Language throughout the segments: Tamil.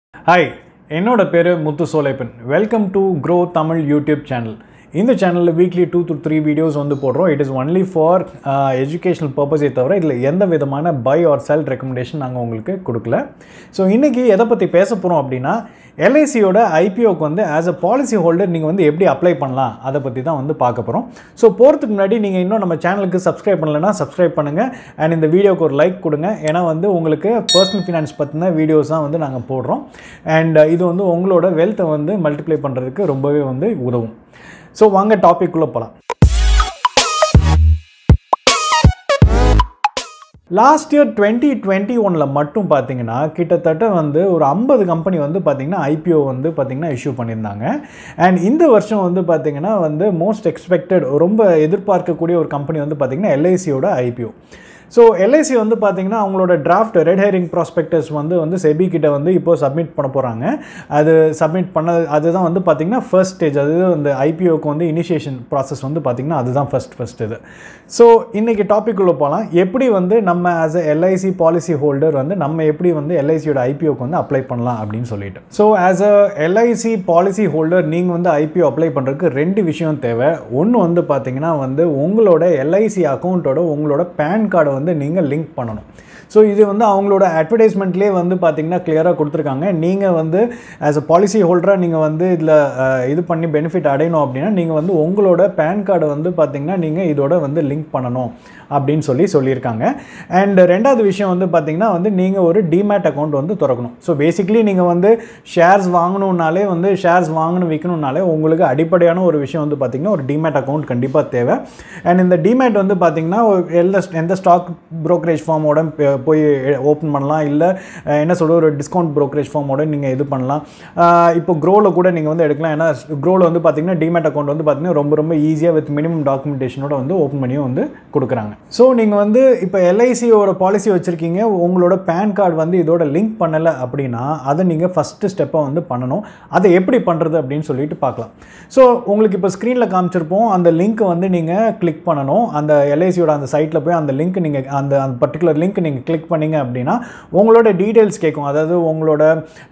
ஹாய் என்னோட பேர் Muthu Solaippan welcome to Grow Tamil YouTube channel இந்த சேனலில் weekly two to three videos வந்து போடுறோம் it is only for educational பர்பஸே தவிர இதில் எந்த விதமான பை ஆர் செல் ரெக்கமெண்டேஷன் நாங்கள் உங்களுக்கு கொடுக்கல ஸோ இன்றைக்கி எதை பற்றி பேச போகிறோம் அப்படின்னா எல்ஐசியோட ஐபிஓக்கு வந்து ஆஸ் அ பாலிசி ஹோல்டர் நீங்கள் வந்து எப்படி அப்ளை பண்ணலாம் அதை பற்றி தான் வந்து பார்க்க போகிறோம் ஸோ போகிறதுக்கு முன்னாடி நீங்கள் இன்னும் நம்ம சேனலுக்கு சப்ஸ்கிரைப் பண்ணலைன்னா சப்ஸ்கிரைப் பண்ணுங்கள் அண்ட் இந்த வீடியோக்கு ஒரு லைக் கொடுங்க ஏன்னா வந்து உங்களுக்கு பர்சனல் ஃபினான்ஸ் பற்றின வீடியோஸ் தான் வந்து நாங்கள் போடுறோம் அண்ட் இது வந்து உங்களோட வெல்த்தை வந்து மல்டிப்ளை பண்ணுறதுக்கு ரொம்பவே வந்து உதவும் ஸோ வாங்க டாபிக் குள்ளே போகலாம் லாஸ்ட் இயர் டுவெண்ட்டி டுவெண்ட்டி ஒனில் மட்டும் பார்த்தீங்கன்னா கிட்டத்தட்ட வந்து ஒரு ஐம்பது கம்பெனி வந்து பார்த்திங்கன்னா ஐபிஓ வந்து பார்த்திங்கன்னா இஷ்யூ பண்ணியிருந்தாங்க அண்ட் இந்த வருஷம் வந்து பார்த்திங்கன்னா வந்து மோஸ்ட் எக்ஸ்பெக்டட் ரொம்ப எதிர்பார்க்கக்கூடிய ஒரு கம்பெனி வந்து பார்த்திங்கன்னா எல்ஐசியோட ஐபிஓ ஸோ எல்ஐசி வந்து பார்த்தீங்கன்னா அவங்களோட டிராஃப்ட் ரெட் ஹேரிங் ப்ராஸ்பெக்டஸ் வந்து வந்து செபி கிட்ட வந்து இப்போ சப்மிட் பண்ண போகிறாங்க அது சப்மிட் பண்ண அதுதான் வந்து பார்த்திங்கன்னா ஃபர்ஸ்ட் ஸ்டேஜ் அது அந்த ஐபிஓக்கு வந்து இனிஷியேஷன் ப்ராசஸ் வந்து பார்த்திங்கன்னா அதுதான் ஃபஸ்ட் ஃபஸ்ட் இது ஸோ இன்றைக்கி டாபிக் உள்ள போகலாம் எப்படி வந்து நம்ம as a LIC policy holder வந்து நம்ம எப்படி வந்து எல்ஐசியோட ஐபிஓக்கு வந்து அப்ளை பண்ணலாம் அப்படின்னு சொல்லிட்டு so as a LIC policy holder நீங்கள் வந்து ஐபிஓ அப்ளை பண்ணுறதுக்கு ரெண்டு விஷயம் தேவை ஒன்று வந்து பார்த்தீங்கன்னா வந்து உங்களோட எல்ஐசி அக்கௌண்ட்டோட உங்களோட பேன் கார்டை வந்து நீங்கள் லிங்க் பண்ணணும் ஸோ இது வந்து அவங்களோட அட்வர்டைஸ்மெண்ட்லேயே வந்து பார்த்தீங்கன்னா கிளியராக கொடுத்துருக்காங்க நீங்கள் வந்து ஆஸ் அ பாலிசி ஹோல்டராக நீங்கள் வந்து இதில் இது பண்ணி பெனிஃபிட் அடையணும் அப்படின்னா நீங்கள் வந்து உங்களோட பேன் கார்டை வந்து பார்த்தீங்கன்னா நீங்கள் இதோட வந்து லிங்க் பண்ணணும் அப்படின்னு சொல்லி சொல்லியிருக்காங்க அண்ட் ரெண்டாவது விஷயம் வந்து பார்த்தீங்கன்னா வந்து நீங்கள் ஒரு டிமேட் அக்கௌண்ட் வந்து திறக்கணும் ஸோ பேசிக்லி நீங்கள் வந்து ஷேர்ஸ் வாங்கணுன்னாலே வந்து ஷேர்ஸ் வாங்கணும் விற்கணுன்னாலே உங்களுக்கு அடிப்படையான ஒரு விஷயம் வந்து பார்த்தீங்கன்னா ஒரு டிமேட் அக்கௌண்ட் கண்டிப்பாக தேவை அண்ட் இந்த டிமேட் வந்து பார்த்தீங்கன்னா எந்த எந்த ஸ்டாக் ப்ரோக்கரேஜ் ஃபார்மோட போய் ஓப்பன் பண்ணலாம் இல்லை என்ன சொல்கிற ஒரு டிஸ்கவுண்ட் ப்ரோக்கரேஜ் ஃபார்மோட நீங்கள் இது பண்ணலாம் இப்போ க்ரோவில் கூட நீங்கள் வந்து எடுக்கலாம் ஏன்னா க்ரோவில் வந்து பார்த்தீங்கன்னா டிமேட் அக்கௌண்ட் வந்து பார்த்தீங்கன்னா ரொம்ப ரொம்ப ஈஸியாக வித் மினிமம் டாக்குமெண்டேஷனோட வந்து ஓப்பன் பண்ணியும் வந்து கொடுக்குறாங்க ஸோ நீங்கள் வந்து இப்போ எல்ஐசியோட பாலிசி வச்சுருக்கீங்க உங்களோட பேன் கார்டு வந்து இதோட லிங்க் பண்ணலை அப்படின்னா அதை நீங்கள் ஃபஸ்ட்டு ஸ்டெப்பாக வந்து பண்ணணும் அதை எப்படி பண்ணுறது அப்படின்னு சொல்லிட்டு பார்க்கலாம் ஸோ உங்களுக்கு இப்போ ஸ்க்ரீனில் காமிச்சிருப்போம் அந்த லிங்க்கை வந்து நீங்கள் கிளிக் பண்ணணும் அந்த எல்ஐசியோட அந்த சைட்டில் போய் அந்த லிங்க் நீங்கள் அந்த அந்த பர்டிகுலர் லிங்க் நீங்கள் கிளிக் பண்ணீங்க அப்படின்னா உங்களோட டீட்டெயில்ஸ் கேட்கும் அதாவது உங்களோட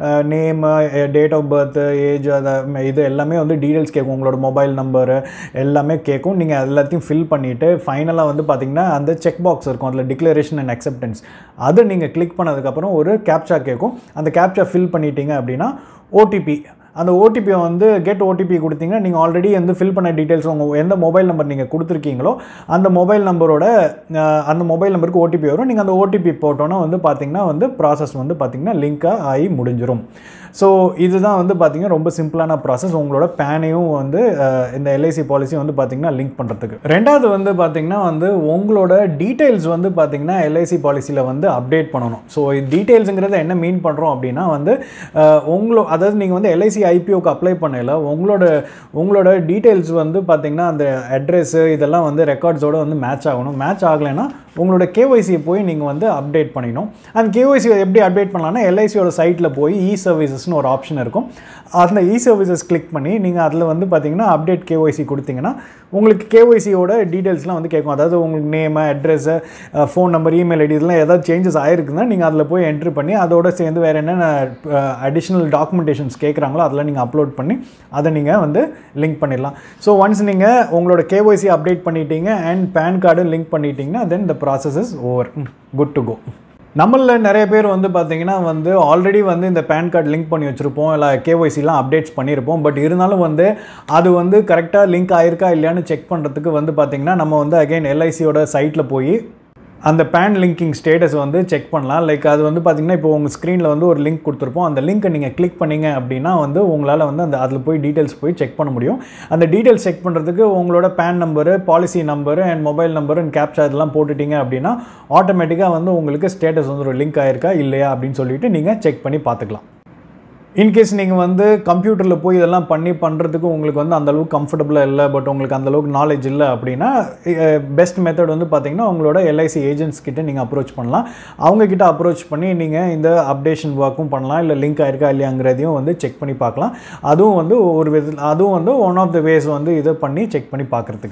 name date of birth age அதை இது எல்லாமே வந்து டீட்டெயில்ஸ் கேட்கும் உங்களோட மொபைல் நம்பரு எல்லாமே கேட்கும் நீங்கள் எல்லாத்தையும் ஃபில் பண்ணிவிட்டு ஃபைனலாக வந்து பார்த்தீங்கன்னா அந்த செக் பாக்ஸ் இருக்கும் அதில் டிக்ளரேஷன் அண்ட் அக்செப்டன்ஸ் அதை நீங்கள் கிளிக் பண்ணதுக்கப்புறம் ஒரு கேப்சா கேட்கும் அந்த கேப்சா ஃபில் பண்ணிட்டீங்க அப்படின்னா ஓடிபி அந்த ஓடிபியை வந்து கெட் ஓடிபி கொடுத்தீங்கன்னா நீங்கள் ஆல்ரெடி வந்து ஃபில் பண்ண டீட்டெயில்ஸ் உங்கள் எந்த மொபைல் நம்பர் நீங்கள் கொடுத்துருக்கீங்களோ அந்த மொபைல் நம்பரோட அந்த மொபைல் நம்பருக்கு ஓடிபி வரும் நீங்கள் அந்த ஓடிபி போட்டோன்னா வந்து பார்த்தீங்கன்னா வந்து ப்ராசஸ் வந்து பார்த்தீங்கன்னா லிங்காக ஆகி முடிஞ்சிடும் ஸோ இதுதான் வந்து பார்த்திங்கன்னா ரொம்ப சிம்பிளான ப்ராசஸ் உங்களோட பேனையும் வந்து இந்த எல்ஐசி பாலிசி வந்து பார்த்திங்கன்னா லிங்க் பண்ணுறதுக்கு ரெண்டாவது வந்து பார்த்திங்கன்னா வந்து உங்களோட டீட்டெயில்ஸ் வந்து பார்த்திங்கன்னா எல்ஐசி பாலிசியில் வந்து அப்டேட் பண்ணணும் ஸோ டீட்டெயில்ஸுங்கிறத என்ன மீன் பண்ணுறோம் அப்படின்னா வந்து உங்களோ அதாவது நீங்கள் வந்து எல்ஐசி ஐபிஓக்கு அப்ளை பண்ணல உங்களோட உங்களோட டீட்டெயில்ஸ் வந்து பார்த்திங்கன்னா அந்த அட்ரெஸ்ஸு இதெல்லாம் வந்து ரெக்கார்ட்ஸோடு வந்து மேட்ச் ஆகணும் மேட்ச் ஆகலைன்னா உங்களோட கேஒய்சியை போய் நீங்கள் வந்து அப்டேட் பண்ணிடணும் அந்த கேஒய்சி எப்படி அப்டேட் பண்ணலாம்னா எல்ஐசியோட சைட்டில் போய் இ சர்வீசஸ்னு ஒரு ஆப்ஷன் இருக்கும் அந்த இ சர்வீசஸ் கிளிக் பண்ணி நீங்கள் அதில் வந்து பார்த்தீங்கன்னா அப்டேட் கேஒய்சி கொடுத்தீங்கன்னா உங்களுக்கு கேஒய்சியோட டீட்டெயில்ஸ்லாம் வந்து கேட்கும் அதாவது உங்களுக்கு name address phone number email ID இதெல்லாம் ஏதாவது சேஞ்சஸ் ஆயிருக்குன்னா நீங்கள் அதில் போய் என்ட்ரு பண்ணி அதோட சேர்ந்து வேறு என்னென்ன அடிஷ்னல் டாக்குமெண்டேஷன்ஸ் கேட்குறாங்களோ அதெல்லாம் நீங்கள் அப்லோட் பண்ணி அதை நீங்கள் வந்து லிங்க் பண்ணிடலாம் ஸோ ஒன்ஸ் நீங்கள் உங்களோட கேஒய்சி அப்டேட் பண்ணிட்டீங்க அண்ட் பேன் கார்டு லிங்க் பண்ணிட்டீங்கன்னா then the process is over good to go நம்மளில் நிறைய பேர் வந்து பார்த்தீங்கன்னா வந்து ஆல்ரெடி வந்து இந்த பேன் கார்டு லிங்க் பண்ணி வச்சுருப்போம் இல்லை கேஒய்சிலாம் அப்டேட்ஸ் பண்ணியிருப்போம் பட் இருந்தாலும் வந்து அது வந்து கரெக்டாக லிங்க் ஆயிருக்கா இல்லையான்னு செக் பண்ணுறதுக்கு வந்து பார்த்திங்கன்னா நம்ம வந்து அகைன் எல்ஐசியோட சைட்டில் போய் அந்த பேன் லிங்கிங் ஸ்டேட்டஸ் வந்து செக் பண்ணலாம் லைக் அது வந்து பார்த்திங்கன்னா இப்போ உங்கள் ஸ்க்ரீனில் வந்து ஒரு லிங்க் கொடுத்துருப்போம் அந்த லிங்க்கை நீங்கள் கிளிக் பண்ணிங்க அப்படின்னா வந்து உங்களால் வந்து அந்த அதில் போய் டீட்டெயில்ஸ் போய் செக் பண்ண முடியும் அந்த டீட்டெயில்ஸ் செக் பண்ணுறதுக்கு உங்களோட PAN number policy number and mobile number and captcha இதெல்லாம் போட்டுட்டீங்க அப்படின்னா ஆட்டோமேட்டிக்காக வந்து உங்களுக்கு ஸ்டேட்டஸ் வந்து ஒரு லிங்க் ஆயிருக்கா இல்லையா அப்படின்னு சொல்லிட்டு நீங்கள் செக் பண்ணி பார்த்துக்கலாம் இன்கேஸ் நீங்கள் வந்து கம்ப்யூட்டரில் போய் இதெல்லாம் பண்ணி பண்ணுறதுக்கு உங்களுக்கு வந்து அந்தளவுக்கு கம்ஃபர்டபுளாக இல்லை பட் உங்களுக்கு அந்தளவுக்கு நாலேஜ் இல்லை அப்படின்னா பெஸ்ட் மெத்தட் வந்து பார்த்தீங்கன்னா உங்களோட எல்ஐசி ஏஜென்ட்ஸ் கிட்ட நீங்கள் அப்ரோச் பண்ணலாம் அவங்கக்கிட்ட அப்ரோச் பண்ணி நீங்கள் இந்த அப்டேஷன் ஒர்க்கும் பண்ணலாம் இல்லை லிங்க் ஆயிருக்கா இல்லையாங்கிறதையும் வந்து செக் பண்ணி பார்க்கலாம் அதுவும் வந்து ஒரு வித அதுவும் வந்து ஒன் ஆஃப் த வேஸ் வந்து இதை பண்ணி செக் பண்ணி பார்க்குறதுக்கு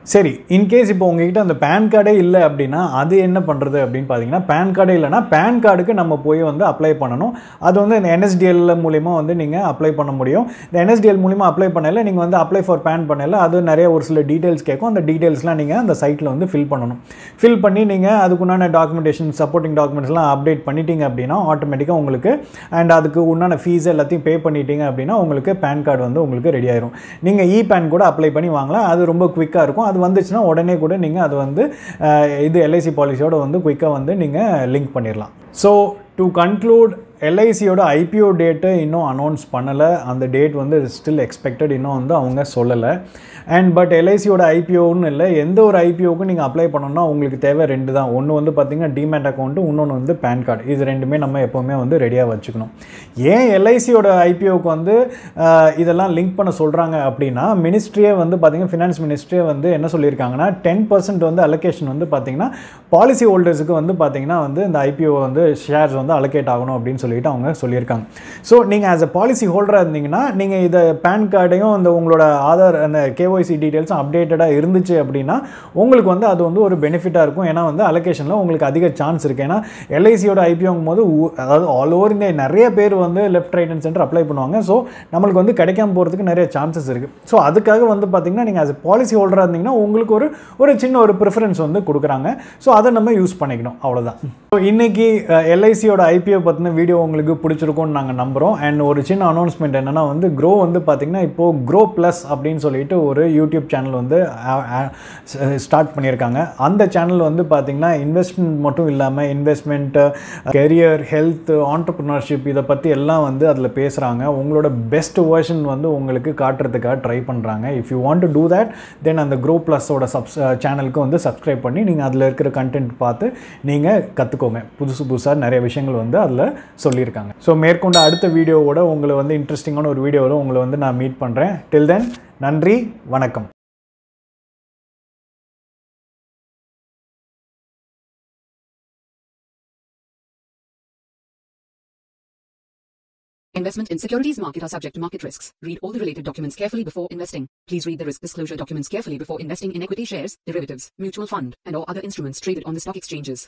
சரி இன்கேஸ் இப்போ உங்ககிட்ட அந்த பேன் கார்டே இல்லை அப்படின்னா அது என்ன பண்ணுறது அப்படின்னு பார்த்தீங்கன்னா பேன் கார்டே இல்லைன்னா பேன் கார்டுக்கு நம்ம போய் வந்து அப்ளை பண்ணணும் அது வந்து இந்த என்எஸ்டிஎல் மூலிமா வந்து நீங்கள் அப்ளை பண்ண முடியும் இந்த என்எஸ்டிஎல் மூலிமா அப்ளை பண்ணல நீங்கள் வந்து அப்ளை ஃபார் பேன் பண்ணல அது நிறைய ஒரு சில டீட்டெயில்ஸ் கேட்கும் அந்த டீட்டெயில்ஸ்லாம் நீங்கள் அந்த சைட்டில் வந்து ஃபில் பண்ணணும் ஃபில் பண்ணி நீங்கள் அதுக்குண்டான டாக்குமெண்டேஷன் சப்போர்ட்டிங் டாக்குமெண்ட்ஸ்லாம் அப்டேட் பண்ணிட்டீங்க அப்படின்னா ஆட்டோமேட்டிக்காக உங்களுக்கு அண்ட் அதுக்கு உண்டான ஃபீஸ் எல்லாத்தையும் பே பண்ணிட்டீங்க அப்படின்னா உங்களுக்கு பேன் கார்டு வந்து உங்களுக்கு ரெடி ஆயிரும் நீங்கள் இ பேன் கூட அப்ளை பண்ணி வாங்கலாம் அது ரொம்ப குயிக்காக இருக்கும் அது வந்துச்சுன்னா உடனே கூட நீங்கள் அது வந்து அஹ், இது எல்ஐசி பாலிசியோட வந்து குயிக்காக வந்து நீங்கள் லிங்க் பண்ணிடலாம் ஸோ டு கன்க்ளூட் எல்ஐசியோட ஐபிஓ டேட்டு இன்னும் அனௌன்ஸ் பண்ணலை அந்த டேட் வந்து ஸ்டில் எக்ஸ்பெக்டட் இன்னும் வந்து அவங்க சொல்லலை அண்ட் பட் எல்ஐசியோட ஐபிஓன்னு இல்லை எந்த ஒரு ஐபிஓக்கும் நீங்கள் அப்ளை பண்ணணும்னா உங்களுக்கு தேவை ரெண்டு தான் ஒன்று வந்து பார்த்தீங்கன்னா டிமேட் அக்கௌண்ட்டு இன்னொன்று வந்து பேன் கார்டு இது ரெண்டுமே நம்ம எப்போவுமே வந்து ரெடியாக வச்சுக்கணும் ஏன் எல்ஐசியோட ஐபிஓக்கு வந்து அஹ், இதெல்லாம் லிங்க் பண்ண சொல்கிறாங்க அப்படின்னா மினிஸ்ட்ரியே வந்து பார்த்தீங்கன்னா ஃபினான்ஸ் மினிஸ்ட்ரியே வந்து என்ன சொல்லியிருக்காங்கன்னா டென் பர்சன்ட் வந்து அலோகேஷன் வந்து பார்த்தீங்கன்னா பாலிசி ஹோல்டர்ஸுக்கு வந்து பார்த்தீங்கன்னா வந்து இந்த ஐபிஓ வந்து ஷேர்ஸ் வந்து அலோகேட் ஆகணும் அப்படின்னு சொல்லிட்டு அவங்க சொல்லியிருக்காங்க ஸோ நீங்கள் ஆஸ் அ பாலிசி ஹோல்டராக இருந்தீங்கன்னா நீங்கள் இதை பேன் கார்டையும் இந்த உங்களோட ஆதார் அந்த கேஒய்சி டீட்டெயில்ஸும் அப்டேட்டடாக இருந்துச்சு அப்படின்னா உங்களுக்கு வந்து அது வந்து ஒரு பெனிஃபிட்டாக இருக்கும் ஏன்னா வந்து அலோகேஷனில் உங்களுக்கு அதிக சான்ஸ் இருக்குது ஏன்னா எல்ஐசியோட ஐபிஓங்கும் போது ஊ- அதாவது ஆல் ஓவர் இந்த நிறைய பேர் வந்து left right and center apply பண்ணுவாங்க ஸோ நம்மளுக்கு வந்து கிடைக்காம போகிறதுக்கு நிறைய சான்சஸ் இருக்குது ஸோ அதுக்காக வந்து பார்த்தீங்கன்னா நீங்கள் as a பாலிசி ஹோல்டராக இருந்தீங்கன்னா உங்களுக்கு ஒரு ஒரு சின்ன ஒரு ப்ரிஃபரன்ஸ் வந்து கொடுக்குறாங்க ஸோ அதை நம்ம யூஸ் பண்ணிக்கணும் அவ்வளோதான் ஸோ இன்னைக்கு எல்ஐசியோட ஐபிஓ பற்றின வீடியோ உங்களுக்கு பிடிச்சிருக்கும்னு நாங்கள் நம்புகிறோம் அண்ட் ஒரு சின்ன அனௌன்ஸ்மெண்ட் என்னன்னா வந்து க்ரோ வந்து பார்த்தீங்கன்னா இப்போது க்ரோ ப்ளஸ் அப்படின்னு சொல்லிட்டு ஒரு யூடியூப் சேனல் வந்து ஸ்டார்ட் பண்ணியிருக்காங்க அந்த சேனல் வந்து பார்த்தீங்கன்னா இன்வெஸ்ட்மெண்ட் மட்டும் இல்லாமல் இன்வெஸ்ட்மெண்ட் கெரியர் ஹெல்த் ஆண்டர்ப்ரினர்ஷிப் இதை பற்றி எல்லாம் வந்து அதில் பேசுகிறாங்க உங்களோட பெஸ்ட் வேர்ஷன் வந்து உங்களுக்கு காட்டுறதுக்காக ட்ரை பண்ணுறாங்க if you want to do that then அந்த க்ரோ ப்ளஸோட சப்ஸ் சேனலுக்கு வந்து சப்ஸ்கிரைப் பண்ணி நீங்கள் அதில் இருக்கிற கண்டென்ட் பார்த்து நீங்கள் கற்றுக்கோங்க புதுசு புதுசாக நிறைய விஷயங்கள் வந்து அதில் சொல்லியிருக்காங்க ஸோ மேற்கொண்டு அடுத்த வீடியோவோட உங்களை வந்து இன்ட்ரெஸ்டிங்கான ஒரு வீடியோவில் உங்களை வந்து நான் மீட் பண்ணுறேன் டில் தென் நன்றி வணக்கம் Investment in securities market are subject to market risks. Read all the related documents carefully before investing. Please read the risk disclosure documents carefully before investing in equity shares, derivatives, mutual fund, and or other instruments traded on the stock exchanges.